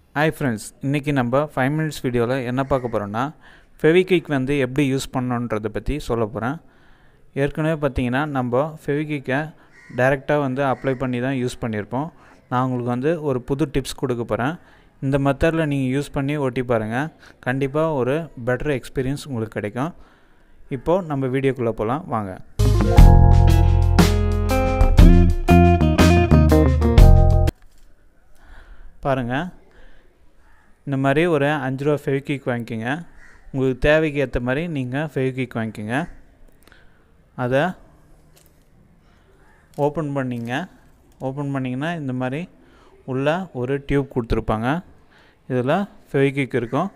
hi friends இன்றைக்கி நம்ம five minutes வீடியோவில் என்ன பார்க்க போகிறோன்னா ஃபெவிக்விக் வந்து எப்படி யூஸ் பண்ணணுன்றதை பற்றி சொல்ல போகிறேன் ஏற்கனவே பார்த்தீங்கன்னா நம்ம ஃபெவிக்விக்கை டைரெக்டாக வந்து அப்ளை பண்ணி தான் யூஸ் பண்ணியிருப்போம் நான் உங்களுக்கு வந்து ஒரு புது டிப்ஸ் கொடுக்க போகிறேன் இந்த மெத்தடில் நீங்கள் யூஸ் பண்ணி ஒட்டி பாருங்கள் கண்டிப்பாக ஒரு பெட்டர் எக்ஸ்பீரியன்ஸ் உங்களுக்கு கிடைக்கும் இப்போது நம்ம வீடியோக்குள்ளே போகலாம் வாங்க பாருங்கள் இந்த மாதிரி ஒரு அஞ்சு ரூபா ஃபெவிக்விக் வாங்கிக்கோங்க உங்களுக்கு தேவைக்கு ஏற்ற மாதிரி நீங்கள் ஃபெவிக்விக் வாங்கிக்கோங்க அதை ஓப்பன் பண்ணிங்க ஓப்பன் பண்ணிங்கன்னா இந்த மாதிரி உள்ள ஒரு டியூப் கொடுத்துருப்பாங்க இதில் ஃபெவிக்விக் இருக்கும்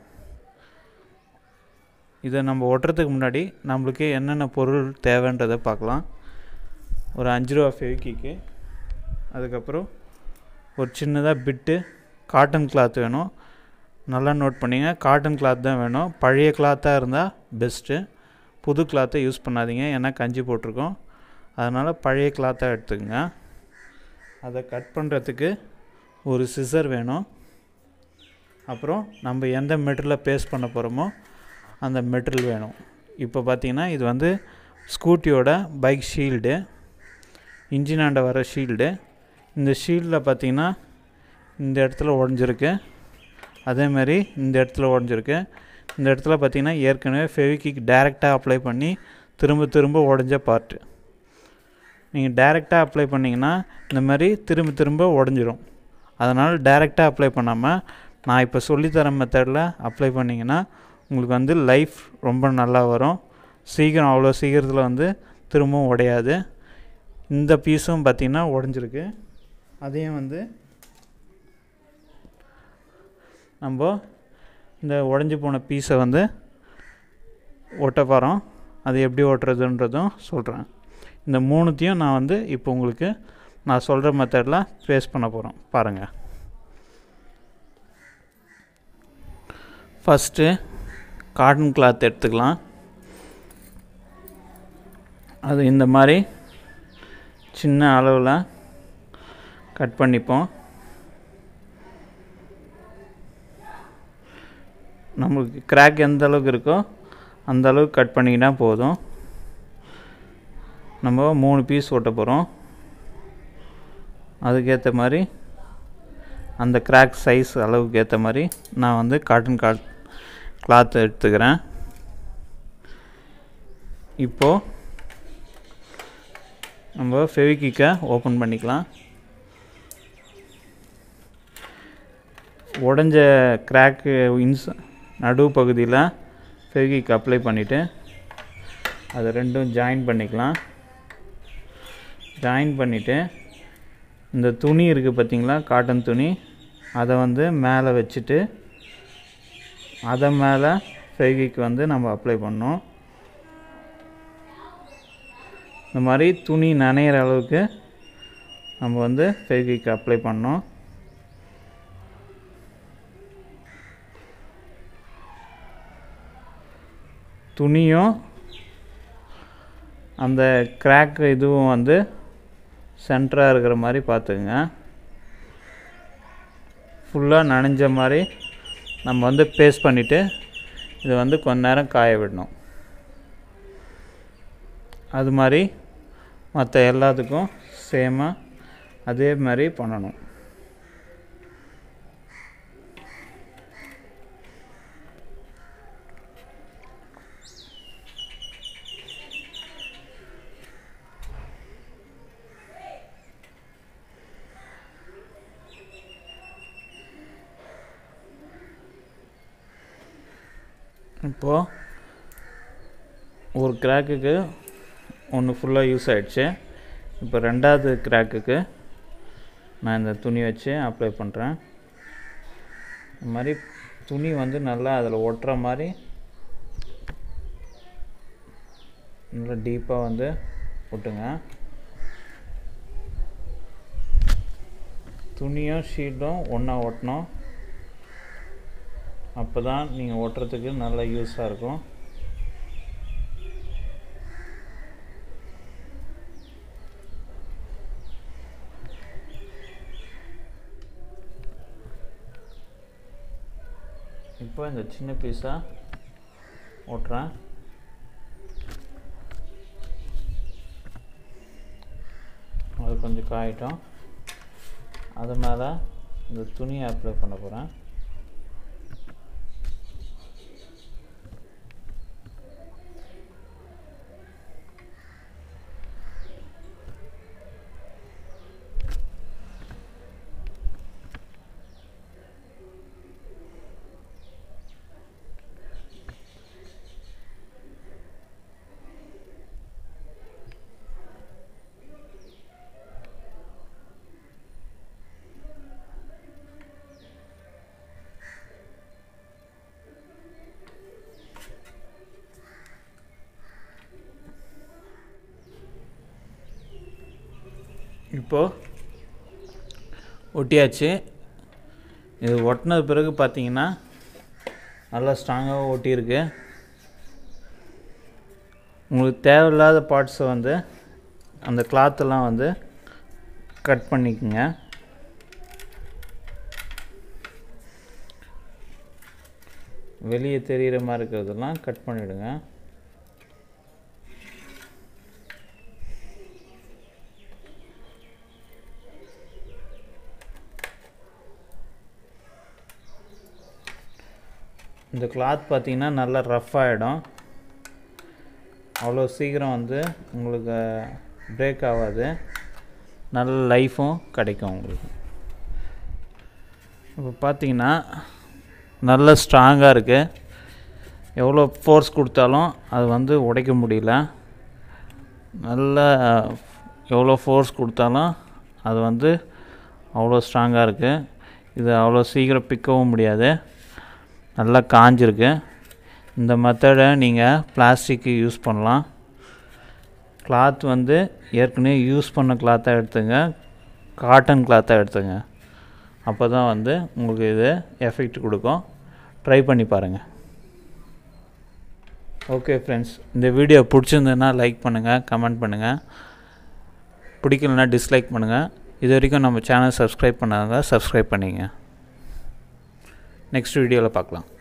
இதை நம்ம ஒட்டுறதுக்கு முன்னாடி நம்மளுக்கு என்னென்ன பொருள் தேவைன்றதை பார்க்கலாம் ஒரு அஞ்சு ரூபா ஃபெவிக்விக்கு அதுக்கப்புறம் ஒரு சின்னதாக பிட்டு காட்டன் கிளாத் வேணும் நல்லா நோட் பண்ணிங்க காட்டன் கிளாத் தான் வேணும் பழைய கிளாத்தாக இருந்தால் பெஸ்ட்டு புது கிளாத்தை யூஸ் பண்ணாதீங்க ஏன்னா கஞ்சி போட்டிருக்கோம் அதனால் பழைய கிளாத்தாக எடுத்துக்கோங்க அதை கட் பண்ணுறதுக்கு ஒரு சிசர் வேணும் அப்புறம் நம்ம எந்த மெட்டீரியலில் பேஸ்ட் பண்ண போகிறோமோ அந்த மெட்டீரியல் வேணும் இப்போ பார்த்திங்கன்னா இது வந்து ஸ்கூட்டியோட பைக் ஷீல்டு இன்ஜினாண்ட வர ஷீல்டு இந்த ஷீல்டில் பார்த்திங்கன்னா இந்த இடத்துல உடஞ்சிருக்கு அதேமாதிரி இந்த இடத்துல உடஞ்சிருக்கு இந்த இடத்துல பார்த்திங்கன்னா ஏற்கனவே ஃபெவிக்கிக் டைரெக்டாக அப்ளை பண்ணி திரும்ப திரும்ப உடஞ்ச பார்ட்டு நீங்கள் டைரெக்டாக அப்ளை பண்ணிங்கன்னா இந்த மாதிரி திரும்ப திரும்ப உடஞ்சிரும் அதனால் டைரெக்டாக அப்ளை பண்ணாமல் நான் இப்போ சொல்லித்தர மெத்தடில் அப்ளை பண்ணிங்கன்னா உங்களுக்கு வந்து லைஃப் ரொம்ப நல்லா வரும் சீக்கிரம் அவ்வளோ சீக்கிரத்தில் வந்து திரும்பவும் உடையாது இந்த பீஸும் பார்த்திங்கன்னா உடஞ்சிருக்கு அதையும் வந்து நம்ம இந்த உடஞ்சி போன பீஸை வந்து ஒட்ட போகிறோம் அது எப்படி ஓட்டுறதுன்றதும் சொல்கிறேன் இந்த மூணுத்தையும் நான் வந்து இப்போ உங்களுக்கு நான் சொல்கிற மெத்தடில் ஃபேஸ் பண்ண போகிறோம் பாருங்கள் ஃபஸ்ட்டு காட்டன் கிளாத் எடுத்துக்கலாம் அது இந்த மாதிரி சின்ன அளவில் கட் பண்ணிப்போம் நம்மளுக்கு கிராக் எந்த அளவுக்கு இருக்கோ அந்த அளவுக்கு கட் பண்ணிக்கிட்டா போதும் நம்ம மூணு பீஸ் ஓட்ட போகிறோம் அதுக்கேற்ற மாதிரி அந்த கிராக் சைஸ் அளவுக்கு ஏற்ற மாதிரி நான் வந்து காட்டன் காட் கிளாத் எடுத்துக்கிறேன் இப்போது நம்ம ஃபெவிக்கிக்கை ஓப்பன் பண்ணிக்கலாம் உடஞ்ச கிராக்கு இன்ஸ் நடுவு பகுதியில் ஃபெவிக்கிக் அப்ளை பண்ணிவிட்டு அதை ரெண்டும் ஜாயின் பண்ணிக்கலாம் ஜாயின் பண்ணிவிட்டு இந்த துணி இருக்குது பார்த்திங்களா காட்டன் துணி அதை வந்து மேலே வச்சுட்டு அதை மேலே ஃபெவிக்கிக் வந்து நம்ம அப்ளை பண்ணோம் இந்த மாதிரி துணி நனையிற அளவுக்கு நம்ம வந்து ஃபெவிக்விக் அப்ளை பண்ணோம் துணியும் அந்த கிராக் இதுவும் வந்து சென்டராக இருக்கிற மாதிரி பார்த்துக்குங்க ஃபுல்லாக நனைஞ்ச மாதிரி நம்ம வந்து பேஸ்ட் பண்ணிவிட்டு இதை வந்து கொஞ்ச நேரம் காய விடணும் அது மாதிரி மற்ற எல்லாத்துக்கும் சேமாக அதே மாதிரி பண்ணணும் இப்போது ஒரு கிராக்குக்கு ஒன்று ஃபுல்லாக யூஸ் ஆகிடுச்சு இப்போ ரெண்டாவது கிராக்குக்கு நான் இந்த துணி வச்சு அப்ளை பண்ணுறேன் இந்த மாதிரி துணி வந்து நல்லா அதில் ஒட்டுற மாதிரி நல்லா டீப்பாக வந்து ஒட்டுங்க துணியும் ஷீட்டும் ஒன்றா ஒட்டணும் அப்போ தான் நீங்கள் ஒட்டுறதுக்கு நல்லா யூஸாக இருக்கும் இப்போ இந்த சின்ன பீஸாக ஓட்டுறேன் அது கொஞ்சம் காயிட்டோம் அது மேலே இந்த துணியை அப்ளை பண்ண போகிறேன் இப்போது ஒட்டியாச்சு இது ஒட்டினது பிறகு பார்த்தீங்கன்னா நல்லா ஸ்ட்ராங்காக ஒட்டியிருக்கு உங்களுக்கு தேவையில்லாத பார்ட்ஸை வந்து அந்த கிளாத்தெல்லாம் வந்து கட் பண்ணிக்கோங்க வெளியே தெரிகிற மாதிரி இருக்கிறதெல்லாம் கட் பண்ணிவிடுங்க இந்த கிளாத் பார்த்தீங்கன்னா நல்லா ரஃப் ஆகிடும் அவ்வளோ சீக்கிரம் வந்து உங்களுக்கு பிரேக் ஆகாது நல்ல லைஃப்பும் கிடைக்கும் உங்களுக்கு இப்போ பார்த்தீங்கன்னா நல்ல ஸ்ட்ராங்காக இருக்குது எவ்வளோ ஃபோர்ஸ் கொடுத்தாலும் அது வந்து உடைக்க முடியல நல்ல எவ்வளோ ஃபோர்ஸ் கொடுத்தாலும் அது வந்து அவ்வளோ ஸ்ட்ராங்காக இருக்குது இது அவ்வளோ சீக்கிரம் பிக்கவும் முடியாது நல்லா காஞ்சிருக்கு இந்த மெத்தடை நீங்கள் பிளாஸ்டிக்கு யூஸ் பண்ணலாம் கிளாத் வந்து ஏற்கனவே யூஸ் பண்ண கிளாத்தாக எடுத்துங்க காட்டன் கிளாத்தாக எடுத்துங்க அப்போ தான் வந்து உங்களுக்கு இது எஃபெக்ட் கொடுக்கும் ட்ரை பண்ணி பாருங்கள் ஓகே ஃப்ரெண்ட்ஸ் இந்த வீடியோ பிடிச்சிருந்ததுன்னா லைக் பண்ணுங்கள் கமெண்ட் பண்ணுங்கள் பிடிக்கலனா டிஸ்லைக் பண்ணுங்கள் இது வரைக்கும் நம்ம சேனல் சப்ஸ்கிரைப் பண்ணாங்க சப்ஸ்கிரைப் பண்ணிங்க நெக்ஸ்ட் வீடியோவில் பார்க்கலாம்